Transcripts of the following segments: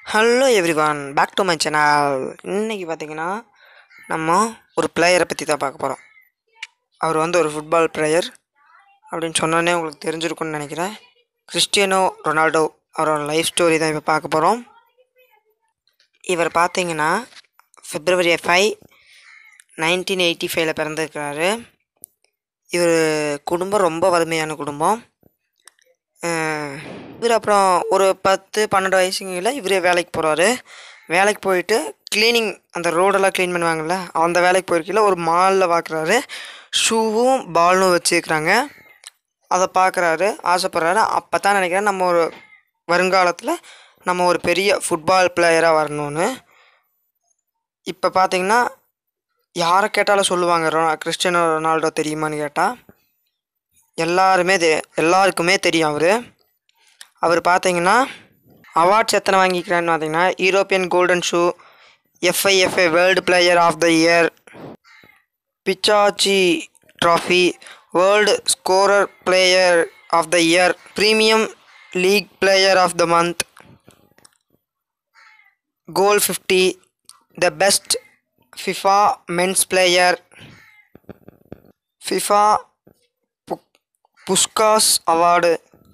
hello everyone back to my channel இன்னைக்கு பார்த்தீங்கன்னா நம்ம ஒரு பிளேயரை பற்றி தான் பார்க்க போகிறோம் அவர் வந்து ஒரு ஃபுட்பால் பிளேயர் அப்படின்னு சொன்னோன்னே உங்களுக்கு தெரிஞ்சிருக்கும்னு நினைக்கிறேன் கிறிஸ்டியானோ ரொனால்டோ அவரோட லைஃப் ஸ்டோரி தான் இப்போ பார்க்க போகிறோம் இவர் பார்த்தீங்கன்னா பிப்ரவரி ஃபைவ் நைன்டீன் எயிட்டி ஃபைவ்ல பிறந்திருக்கிறாரு இவர் குடும்பம் ரொம்ப வறுமையான குடும்பம் அஹ் இவர் அப்புறம் ஒரு பத்து பன்னெண்டு வயசுங்களில் இவரே வேலைக்கு போகிறாரு வேலைக்கு போயிட்டு க்ளீனிங் அந்த ரோடெல்லாம் க்ளீன் பண்ணுவாங்கள்ல அந்த வேலைக்கு போயிருக்கையில் ஒரு மாலில் பார்க்குறாரு ஷூவும் பாலும் வச்சுருக்குறாங்க அதை பார்க்குறாரு ஆசைப்பட்றாரு அப்போ தான் நினைக்கிறேன் நம்ம ஒரு வருங்காலத்தில் நம்ம ஒரு பெரிய ஃபுட்பால் பிளேயராக வரணும்னு இப்போ பார்த்தீங்கன்னா யாரை கேட்டாலும் சொல்லுவாங்க ரொ கிறிஸ்டியானோ ரொனால்டோ தெரியுமான்னு கேட்டால் எல்லாருமே தெ எல்லாருக்குமே தெரியும் அவர் அவர் பார்த்தீங்கன்னா அவார்ட்ஸ் எத்தனை வாங்கிக்கிறான்னு பார்த்தீங்கன்னா European golden shoe FIFA world player of the year Pichichi trophy world scorer player of the year premium league player of the month goal fifty the best FIFA men's player FIFA Puskas award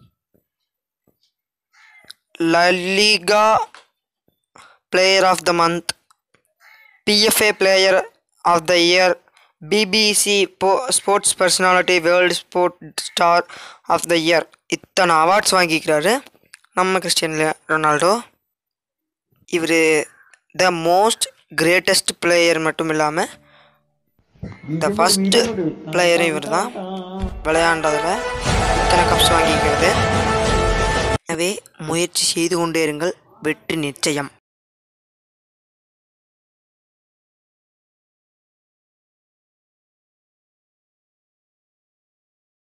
La Liga player of the month PFA player of the year BBC for sports personality world sport star of the year இத்தனை awards வாங்கிக்கிறாரு நம்ம Christian Ronaldo இவர் the most greatest player மட்டும் இல்லாமல் the first பிளேயரும் இவர் தான் விளையாண்டதில் இத்தனை cups வாங்கிக்கிறது எனவே முயற்சி செய்து கொண்டே இருங்கள் வெற்றி நிச்சயம்